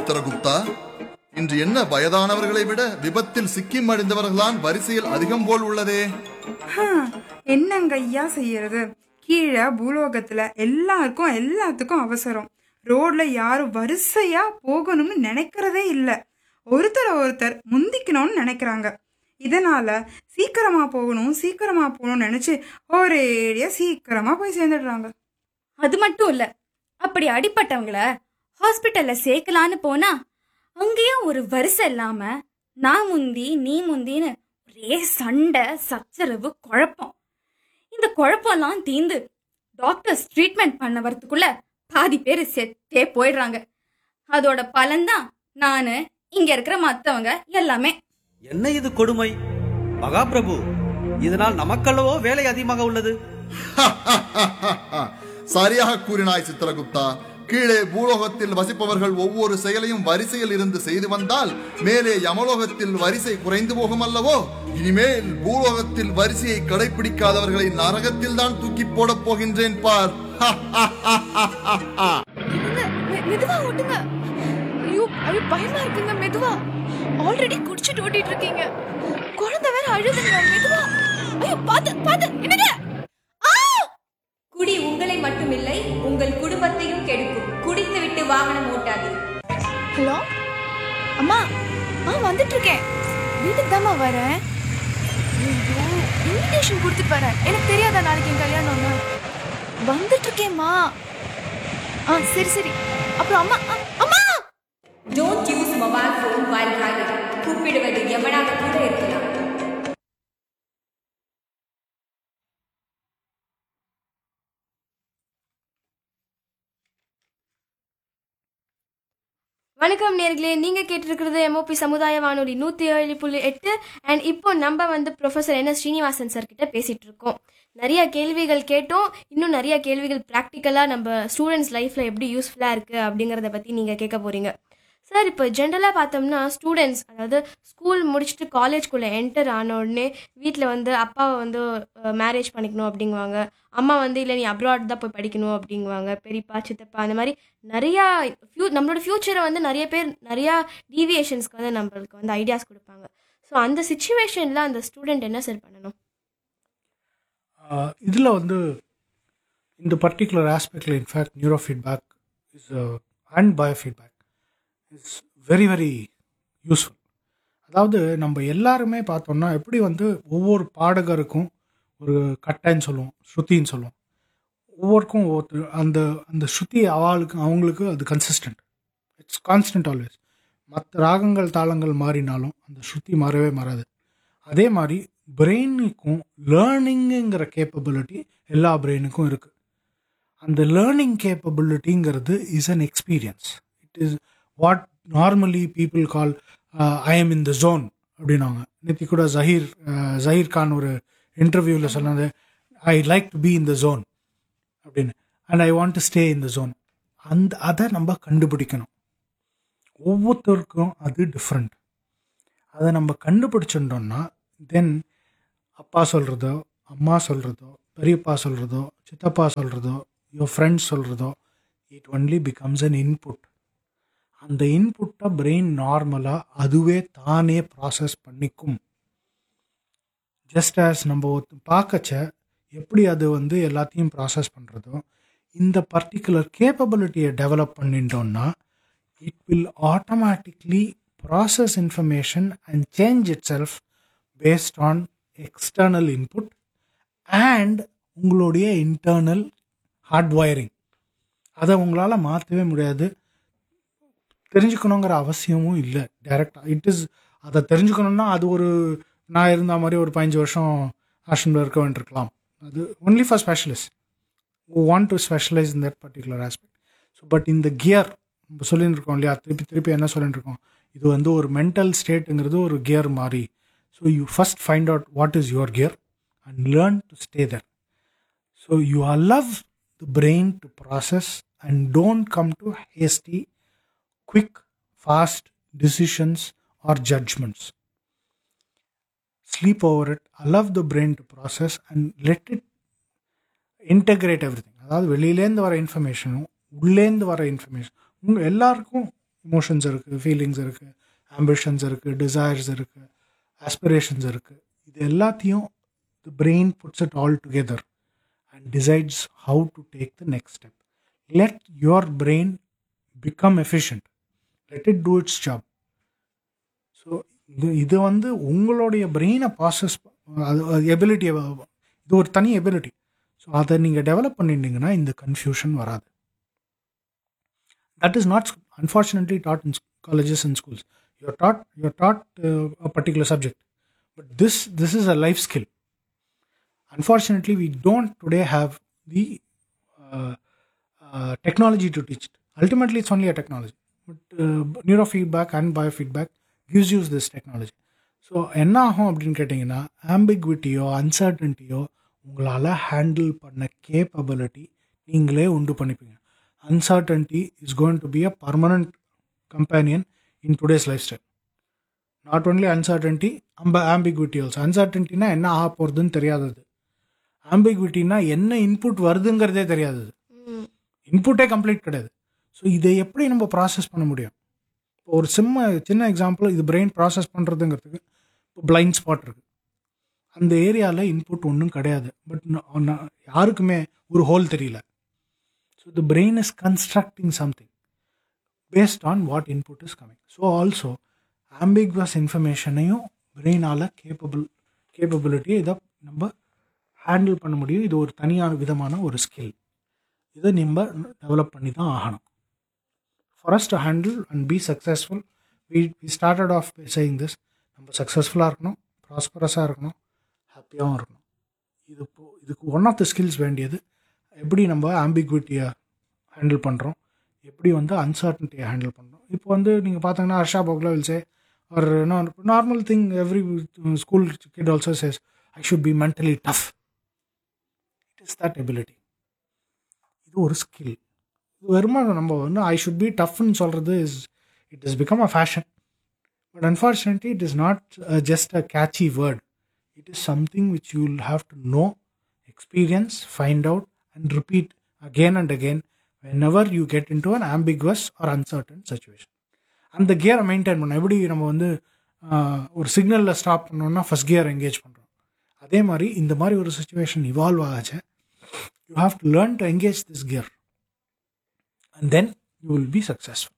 சித்திரகுப்தா இன்று என்ன வயதானவர்களை விட விபத்தில் சிக்கி மடிந்தவர்கள்தான் வரிசையில் அதிகம் போல் உள்ளதே ஹம், என்னங்க ஐயா செய்யறது கீழே பூலோகத்துல எல்லாருக்கும் எல்லாத்துக்கும் அவசரம் ரோட்ல யாரும் வரிசையா போகணும்னு நினைக்கிறதே இல்ல ஒருத்தர் ஒருத்தர் முந்திக்கணும்னு நினைக்கிறாங்க இதனால சீக்கிரமா போகணும் சீக்கிரமா போகணும்னு நினைச்சு ஒரேடியா சீக்கிரமா போய் சேர்ந்துடுறாங்க அது மட்டும் இல்ல அப்படி அடிப்பட்டவங்கள ஹாஸ்பிட்டல்ல சேர்க்கலான்னு போனா அங்கேயும் ஒரு வரிசை இல்லாம நான் முந்தி நீ முந்தின்னு ஒரே சண்டை சச்சரவு குழப்பம் இந்த குழப்பம்லாம் தீந்து டாக்டர்ஸ் ட்ரீட்மெண்ட் பண்ண வரதுக்குள்ள பாதி பேர் செத்தே போயிடுறாங்க அதோட பலன்தான் நானு இங்க இருக்கிற மத்தவங்க எல்லாமே என்ன இது கொடுமை மகாபிரபு இதனால் நமக்கல்லவோ வேலை அதிகமாக உள்ளது சரியாக கூறினாய் சித்திரகுப்தா கீழே பூலோகத்தில் வசிப்பவர்கள் ஒவ்வொரு செயலையும் வரிசையில் இருந்து செய்து வந்தால் மேலே யமலோகத்தில் வரிசை குறைந்து போகும் அல்லவோ இனிமேல் பூலோகத்தில் வரிசையை கடைபிடிக்காதவர்களை நரகத்தில் தான் தூக்கி போடப் போகின்றேன் பார் மெதுவா ஓட்டுங்க ஐயோ ஐயோ பயமா இருக்குங்க மெதுவா ஆல்ரெடி குடிச்சிட்டு ஓட்டிட்டு இருக்கீங்க குழந்தை வேற அழுதுங்க மெதுவா ஐயோ பாத்து பாத்து என்னங்க குடி உங்களை மட்டுமில்லை உங்கள் குடும்பத்தையும் கெடுக்கும் குடித்துவிட்டு வாகனம் ஓட்டாதீர் ஹலோ அம்மா ஆ வந்துட்டு இருக்கேன் வீட்டுக்கு தாம்மா வரேன் இன்விடேஷன் கொடுத்துட்டு வரேன் எனக்கு தெரியாதா நாளைக்கு என் கல்யாணம்னு வந்துட்டு இருக்கேம்மா ஆ சரி சரி அப்புறம் அம்மா அ- அம்மா don't use mobile phone while driving கூப்பிடுவது எவனாக கூட இருக்கலாம் வணக்கம் நேர்களே நீங்க கேட்டிருக்கிறது எம்ஓபி சமுதாய வானொலி நூத்தி ஏழு புள்ளி எட்டு அண்ட் இப்போ நம்ம வந்து professor N S Srinivasan sir கிட்ட பேசிட்டு இருக்கோம் நிறைய கேள்விகள் கேட்டோம் இன்னும் நிறைய கேள்விகள் ப்ராக்டிக்கலா நம்ம ஸ்டூடெண்ட்ஸ் லைஃப்ல எப்படி யூஸ்ஃபுல்லா இருக்கு அப்படிங்கறத பத்தி நீங்க கேட்க போறீங்க சார் இப்போ ஜென்ரலாக பார்த்தோம்னா ஸ்டூடெண்ட்ஸ் அதாவது ஸ்கூல் முடிச்சுட்டு காலேஜ்குள்ளே என்டர் ஆன உடனே வீட்டில் வந்து அப்பாவை வந்து மேரேஜ் பண்ணிக்கணும் அப்படிங்குவாங்க அம்மா வந்து இல்லை நீ அப்ராட் தான் போய் படிக்கணும் அப்படிங்குவாங்க பெரியப்பா சித்தப்பா அந்த மாதிரி நிறையா ஃபியூ நம்மளோட ஃப்யூச்சரை வந்து நிறைய பேர் நிறையா டீவியேஷன்ஸ்க்கு வந்து நம்மளுக்கு வந்து ஐடியாஸ் கொடுப்பாங்க ஸோ அந்த சுச்சுவேஷனில் அந்த ஸ்டூடெண்ட் என்ன சார் பண்ணணும் இதில் வந்து இந்த பர்டிகுலர் ஆஸ்பெக்டில் in fact neuro feedback is and bio feedback is very very useful அதாவது நம்ம எல்லாருமே பார்த்தோம்னா எப்படி வந்து ஒவ்வொரு பாடகருக்கும் ஒரு கட்டைன்னு சொல்லுவோம் ஸ்ருதின்னு சொல்லுவோம் ஒவ்வொருக்கும் ஒவ்வொரு அந்த அந்த ஸ்ருதி அவளுக்கு அவங்களுக்கு அது கன்சிஸ்டன்ட் இட்ஸ் கான்ஸ்டன்ட் ஆல்வேஸ் மற்ற ராகங்கள் தாளங்கள் மாறினாலும் அந்த ஸ்ருதி மாறவே மாறாது அதே மாதிரி பிரெயினுக்கும் லேர்னிங்குங்கிற கேப்பபிலிட்டி எல்லா பிரெயினுக்கும் இருக்குது அந்த லேர்னிங் கேப்பபிலிட்டிங்கிறது is an experience it is what normally people call I am in the zone அப்படின்னாங்க நேற்று கூட ஜஹீர் அஹ், ஜஹீர் கான் ஒரு இன்டர்வியூவில் சொன்னது I like to be in the zone அப்படின்னு and I want to stay in the zone அந்த அதை நம்ம கண்டுபிடிக்கணும் ஒவ்வொருத்தருக்கும் அது டிஃப்ரெண்ட் அதை நம்ம கண்டுபிடிச்சிட்டோம்னா தென் அப்பா சொல்கிறதோ அம்மா சொல்கிறதோ பெரியப்பா சொல்கிறதோ சித்தப்பா சொல்கிறதோ யுவர் ஃப்ரெண்ட்ஸ் சொல்கிறதோ it only becomes an input அந்த இன்புட்டை பிரெயின் நார்மலாக அதுவே தானே ப்ராசஸ் பண்ணிக்கும் ஜஸ்ட் ஆஸ் நம்ம ஒருத்த- பார்க்கச்ச எப்படி அது வந்து எல்லாத்தையும் ப்ராசஸ் பண்ணுறதோ இந்த பர்டிகுலர் கேப்பபிலிட்டியை டெவலப் பண்ணிட்டோம்னா it will automatically process information and change itself based on external input and உங்களுடைய இன்டர்னல் ஹார்ட்வயரிங் அதை உங்களால் மாற்றவே முடியாது தெரிஞ்சுக்கணுங்கிற அவசியமும் இல்லை டைரெக்டாக இட் இஸ் அதை தெரிஞ்சுக்கணும்னா அது ஒரு நான் இருந்த மாதிரி ஒரு பதினஞ்சு வருஷம் ஆஷனில் இருக்க வேண்டியிருக்கலாம் அது only for specialist want to specialise in that particular aspect so but இந்த கியர் நம்ம சொல்லிட்டு இருக்கோம் இல்லையா திருப்பி திருப்பி என்ன சொல்லிட்டு இருக்கோம் இது வந்து ஒரு மென்டல் ஸ்டேட்டுங்கிறது ஒரு கியர் மாதிரி so you first find out what is your gear and learn to stay there so you allow the brain to process and don't come to hasty quick, fast decisions or judgments. Sleep over it, allow the brain to process and let it integrate everything. அதாவது வெளியிலேருந்து வர இன்ஃபர்மேஷனும் உள்ளேருந்து வர information உங்கள் எல்லாருக்கும் emotions இருக்குது feelings இருக்குது ambitions இருக்குது டிசைர்ஸ் இருக்குது ஆஸ்பிரேஷன்ஸ் இருக்குது இது எல்லாத்தையும் the brain puts it all together and decides how to take the next step let your brain become efficient let it do its job so இது இது வந்து உங்களுடைய பிரெயினை ப்ராசஸ் அது எபிலிட்டி இது ஒரு தனி எபிலிட்டி ஸோ அதை நீங்கள் டெவலப் பண்ணிட்டீங்கன்னா இந்த கன்ஃபியூஷன் வராது that is not unfortunately taught in colleges and schools you're taught you're taught a particular subject but this this is a life skill unfortunately we don't today have the uh, uh, technology to teach it ultimately it's only a technology but uh, neurofeedback and biofeedback gives you this technology so என்ன ஆகும் அப்படின்னு கேட்டிங்கன்னா ஆம்பிக்விட்டியோ அன்சர்டன்ட்டியோ உங்களால் handle பண்ண capability நீங்களே உண்டு பண்ணிப்பீங்க uncertainty is going to be a permanent companion in today's lifestyle not only uncertainty அம்ப ஆம்பிக்விட்டி ஆல்சோ அன்சர்டன்ட்டினா என்ன ஆக போகிறதுன்னு தெரியாதது ஆம்பிக்விட்டினா என்ன இன்புட் வருதுங்கிறதே தெரியாதது இன்புட்டே கம்ப்ளீட் கிடையாது ஸோ இதை எப்படி நம்ம ப்ராசஸ் பண்ண முடியும் இப்போ ஒரு சிம்ம சின்ன எக்ஸாம்பிள் இது பிரெயின் ப்ராசஸ் பண்ணுறதுங்கிறதுக்கு இப்போ பிளைண்ட் ஸ்பாட் இருக்குது அந்த ஏரியாவில் இன்புட் ஒன்றும் கிடையாது பட் யாருக்குமே ஒரு ஹோல் தெரியல so the brain is constructing something based on what input is coming so also ambiguous இன்ஃபர்மேஷனையும் பிரெயினால் கேப்பபிள் கேப்பபிலிட்டியை இதை நம்ம ஹேண்டில் பண்ண முடியும் இது ஒரு தனியான விதமான ஒரு ஸ்கில் இதை நம்ம டெவலப் பண்ணி தான் ஆகணும் for us to handle and be successful we we started off saying this நம்ம சக்ஸஸ்ஃபுல்லாக இருக்கணும் ப்ராஸ்பரஸாக இருக்கணும் ஹாப்பியாகவும் இருக்கணும் இது இப்போ இதுக்கு ஒன் ஆஃப் த ஸ்கில்ஸ் வேண்டியது எப்படி நம்ம ஆம்பிக்விட்டியை ஹேண்டில் பண்ணுறோம் எப்படி வந்து அன்சர்டன்ட்டியை ஹேண்டில் பண்ணுறோம் இப்போ வந்து நீங்கள் பார்த்தீங்கன்னா ஹர்ஷா போக்லா வில் சே ஒரு normal thing every school kid also says I should be mentally tough it is that ability இது ஒரு ஸ்கில் இது வெறுமா நம்ம வந்து ஐ ஷுட் பி டஃப்னு சொல்கிறது is it is become a fashion but unfortunately it is not just a catchy word it is something which you will have to know experience find out and repeat again and again whenever you get into an ambiguous or uncertain situation அந்த கியரை maintain பண்ணணும் எப்படி நம்ம வந்து ஒரு சிக்னலில் stop பண்ணோம்னா first gear engage பண்ணுறோம் அதே மாதிரி இந்த மாதிரி ஒரு சுச்சுவேஷன் இவால்வ் ஆகாச்சு you have to learn to engage this gear and then you will be successful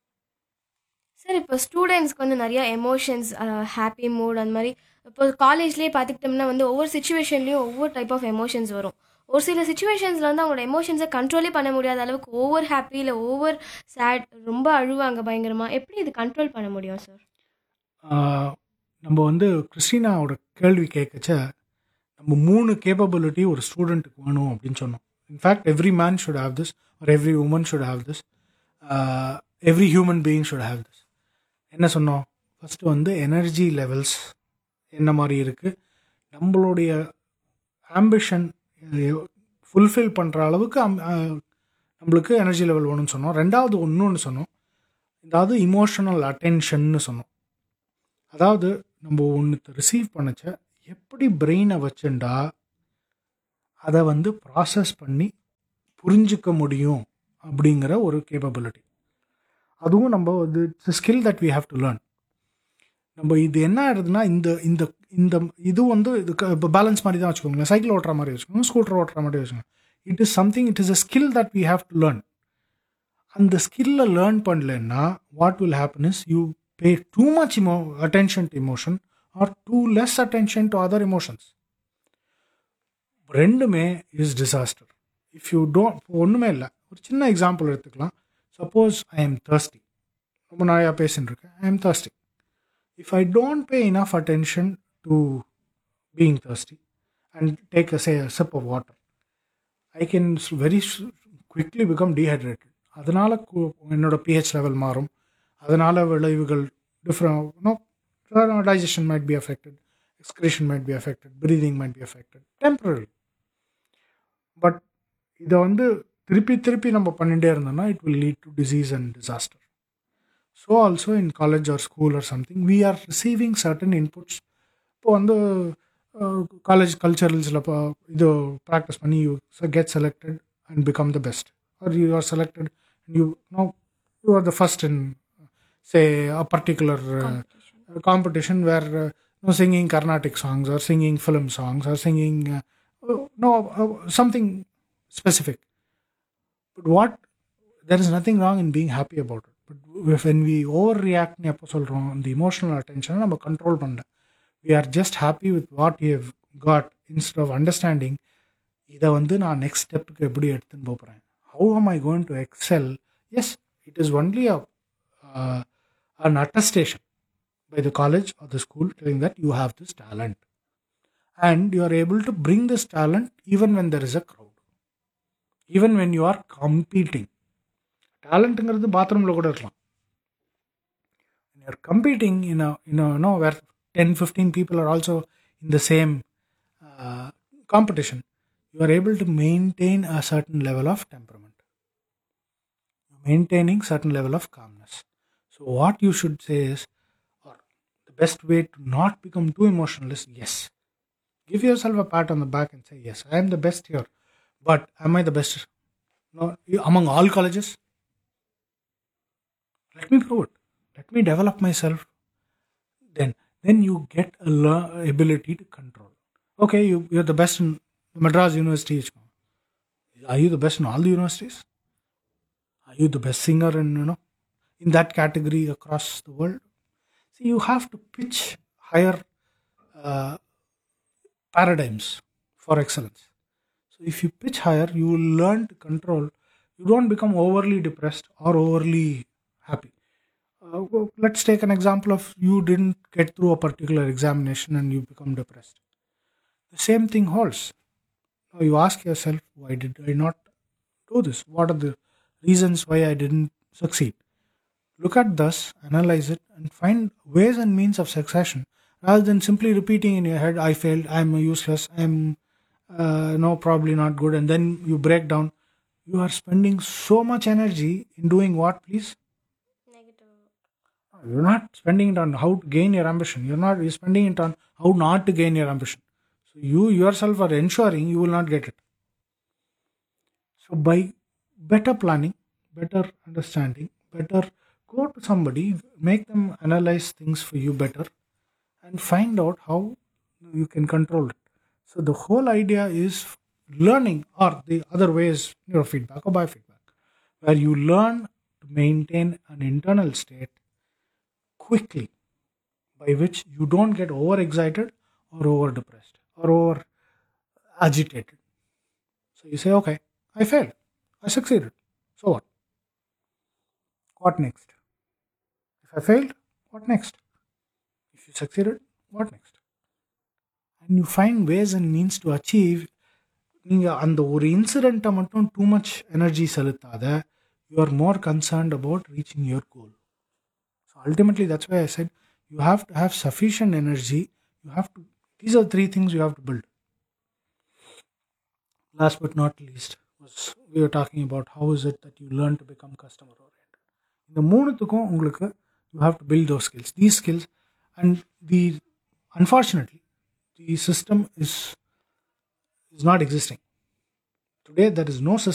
sir இப்போ ஸ்டூடெண்ட்ஸ்க்கு வந்து நிறைய எமோஷன்ஸ் ஹாப்பி மூட் அந்த மாதிரி இப்போ காலேஜ்லேயே பார்த்துக்கிட்டோம்னா வந்து ஒவ்வொரு சுச்சுவேஷன்லேயும் ஒவ்வொரு டைப் ஆஃப் எமோஷன்ஸ் வரும் ஒரு சில சுச்சுவேஷன்ஸில் வந்து அவங்களோட எமோஷன்ஸை கண்ட்ரோலே பண்ண முடியாத அளவுக்கு ஓவர் ஹாப்பி இல்லை ஓவர் சேட் ரொம்ப அழுவாங்க பயங்கரமாக எப்படி இது கண்ட்ரோல் பண்ண முடியும் சார் நம்ம வந்து கிறிஸ்டினாவோட கேள்வி கேட்கச்ச நம்ம மூணு கேப்பபிலிட்டி ஒரு ஸ்டூடெண்ட்டுக்கு வேணும் அப்படின்னு சொன்னோம் in fact every man should have this or every woman should have this every human being should have this என்ன சொன்னோம் ஃபஸ்ட்டு வந்து எனர்ஜி லெவல்ஸ் என்ன மாதிரி இருக்குது நம்மளுடைய ஆம்பிஷன் ஃபுல்ஃபில் பண்ணுற அளவுக்கு நம்மளுக்கு எனர்ஜி லெவல் வேணும்னு சொன்னோம் ரெண்டாவது ஒன்றுன்னு சொன்னோம் அதாவது இமோஷனல் அட்டென்ஷன்னு சொன்னோம் அதாவது நம்ம ஒன்று ரிசீவ் பண்ணச்ச எப்படி பிரெயினை வச்சுண்டா அதை வந்து ப்ராசஸ் பண்ணி புரிஞ்சிக்க முடியும் அப்படிங்கிற ஒரு கேப்பபிலிட்டி அதுவும் நம்ம வந்து skill that we have to learn நம்ம இது என்ன ஆயிடுதுன்னா இந்த இந்த இந்த இது வந்து இது இப்போ பேலன்ஸ் மாதிரி தான் வச்சுக்கோங்களேன் சைக்கிள் ஓட்டுற மாதிரி வச்சுக்கோங்க ஸ்கூட்டர் ஓட்டுற மாதிரி வச்சுக்கோங்க it is something it is a skill that we have to learn அந்த ஸ்கில்லை லேர்ன் பண்ணலன்னா what will happen is you pay too much emo- attention to emotion or too less attention to other emotions ரெண்டுமே is disaster if you don't ஒன்றுமே இல்லை ஒரு சின்ன example எடுத்துக்கலாம் suppose I am thirsty ரொம்ப நிறையா பேசின்னு இருக்கேன் I am thirsty if I don't pay enough attention to being thirsty and take a say sip of water I can very quickly become dehydrated அதனால் என்னோட பிஹெச் லெவல் மாறும் அதனால் விளைவுகள் different digestion might be affected excretion might be affected breathing might be affected temporary but இதை வந்து திருப்பி திருப்பி நம்ம பண்ணிகிட்டே இருந்தோம்னா it will lead to disease and disaster so also in college R school or something we are receiving certain inputs இப்போ வந்து college கல்ச்சரல்ஸில் இப்போ இது ப்ராக்டிஸ் பண்ணி you get selected and become the best or you are selected you know you are the first in say a particular uh, competition where uh, you know, singing Carnatic songs or singing film songs or singing uh, uh, no uh, something specific. But what there is nothing wrong in being happy about it. But if, when we overreact எப்போ சொல்கிறோம் the emotional attention நம்ம control பண்ணல we are just happy with what we have got instead of understanding இதை வந்து நான் next ஸ்டெப்புக்கு எப்படி எடுத்துன்னு போகிறேன் how am I going to excel yes it is only a an attestation by the college or the school telling that you have this talent and you are able to bring this talent even when there is a crowd even when you are competing டேலண்ட்டுங்கிறது பாத்ரூமில் கூட இருக்கலாம் you're competing in a you know, no where 10 15 people are also in the same uh, competition you are able to maintain a certain level of temperament maintaining certain level of calmness so what you should say is or the best way to not become too emotional is yes give yourself a pat on the back and say yes i am the best here but am i the best no, you- among all colleges let me prove it let me develop myself then then you get a lear- ability to control okay you, you're the best in madras university are you the best in all the universities are you the best singer in you know in that category across the world see you have to pitch higher uh, paradigms for excellence so if you pitch higher you will learn to control you don't become overly depressed or overly happy uh, well, let's take an example of you didn't get through a particular examination and you become depressed. The same thing holds. Now you ask yourself, why did I not do this? What are the reasons why I didn't succeed? Look at this, analyze it, and find ways and means of succession rather than simply repeating in your head, I failed, I'm useless, I'm uh, no, probably not good, and then you break down. You are spending so much energy in doing what, please? You're not spending it on how to gain your ambition. You're not. You're spending it on how not to gain your ambition. So you yourself are ensuring you will not get it. So by better planning, better understanding, better go to somebody, make them analyze things for you better, and find out how you can control it. So the whole idea is learning, or the other way is neurofeedback or biofeedback, where you learn to maintain an internal state quickly by which you don't get overexcited or over depressed or over agitated. So you say, okay, I failed, I succeeded. So what? What next? If I failed, what next? If you succeeded, what next? And you find ways and means to achieve நீங்கள் அந்த ஒரு இன்சிடெண்ட்டை மட்டும் too much energy செலுத்தாத you are more concerned about reaching your goal So ultimately, that's why I said you have to have sufficient energy. You have to, these are three things you have to build. Last but not least, was we were talking about how is it that you learn to become customer oriented. இந்த மூணுத்துக்கும் உங்களுக்கு you have to build those skills. These skills and the unfortunately the system is is not existing. Today there is no system